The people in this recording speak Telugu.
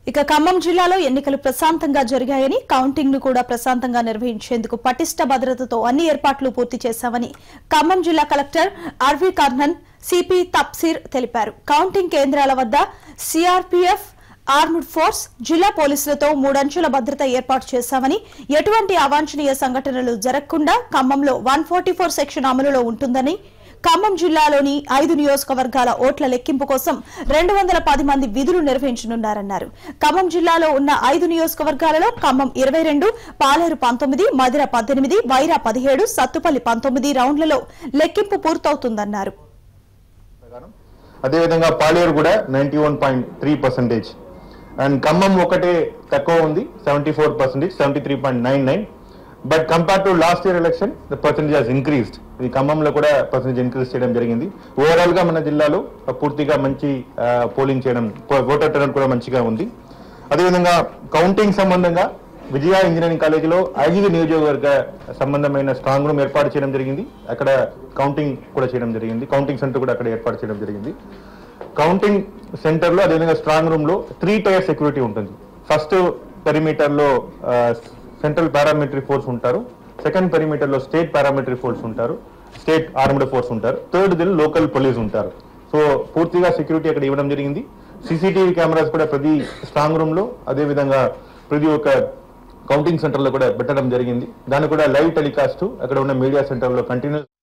ఇక ఖమ్మం జిల్లాలో ఎన్నికలు ప్రశాంతంగా జరిగాయని కౌంటింగ్ ను కూడా ప్రశాంతంగా నిర్వహించేందుకు పటిష్ట భద్రతతో అన్ని ఏర్పాట్లు పూర్తి చేశామని ఖమ్మం జిల్లా collector RV Karnan CP Tafseer తెలిపారు కౌంటింగ్ కేంద్రాల వద్ద సిఆర్పీఎఫ్ ఆర్మ్డ్ ఫోర్స్ జిల్లా పోలీసులతో మూడంచుల భద్రత ఏర్పాటు చేశామని ఎటువంటి అవాంఛనీయ సంఘటనలు జరగకుండా ఖమ్మంలో వన్ సెక్షన్ అమలులో ఉంటుందని ఖమ్మం జిల్లాలోని ఐదు నియోజకవర్గాల ఓట్ల లెక్కింపు కోసం రెండు వందల పది మంది విధులు నిర్వహించనున్నారన్నారు ఖమ్మం జిల్లాలో ఉన్న ఐదు నియోజకవర్గాలలో ఖమ్మం ఇరవై రెండు పాలేరు పంతొమ్మిది మధిర పద్దెనిమిది వైరా పదిహేడు సత్తుపల్లి పంతొమ్మిది రౌండ్లలో లెక్కింపు పూర్తవుతుందన్నారు ప్రకారం అదేవిధంగా పాలేరు కూడా ninety one point three percentage and Khammam ఒకటే తక్కువ ఉంది seventy four percentage seventy three point nine nine but compare to last year election the percentage has increased ఇది ఖమ్మంలో కూడా పర్సెంటేజ్ ఇంక్రీజ్ చేయడం జరిగింది ఓవరాల్ గా మన జిల్లాలో పూర్తిగా మంచి పోలింగ్ చేయడం ఓటర్ టర్న్ కూడా మంచిగా ఉంది అదేవిధంగా కౌంటింగ్ సంబంధంగా విజయ ఇంజనీరింగ్ కాలేజీలో ఐదు నియోజకవర్గ సంబంధమైన స్ట్రాంగ్ రూమ్ ఏర్పాటు చేయడం జరిగింది అక్కడ కౌంటింగ్ కూడా చేయడం జరిగింది కౌంటింగ్ సెంటర్ కూడా అక్కడ ఏర్పాటు చేయడం జరిగింది కౌంటింగ్ సెంటర్ లో అదేవిధంగా స్ట్రాంగ్ రూమ్ లో త్రీ టైర్ సెక్యూరిటీ ఉంటుంది ఫస్ట్ పెరిమీటర్ లో సెంట్రల్ పారామిలిటరీ ఫోర్స్ ఉంటారు సెకండ్ పెరిమీటర్ లో స్టేట్ పారామిలిటరీ ఫోర్స్ ఉంటారు స్టేట్ ఆర్మ్డ్ ఫోర్స్ ఉంటారు థర్డ్ దిల్ లోకల్ పోలీస్ ఉంటారు సో పూర్తిగా సెక్యూరిటీ అక్కడ ఇవ్వడం జరిగింది సీసీటీవీ కెమెరాస్ కూడా ప్రతి స్ట్రాంగ్ రూమ్ లో అదే విధంగా ప్రతి ఒక్క కౌంటింగ్ సెంటర్ లో కూడా పెట్టడం జరిగింది దాన్ని కూడా లైవ్ టెలికాస్ట్ అక్కడ ఉన్న మీడియా సెంటర్ లో కంటిన్యూస్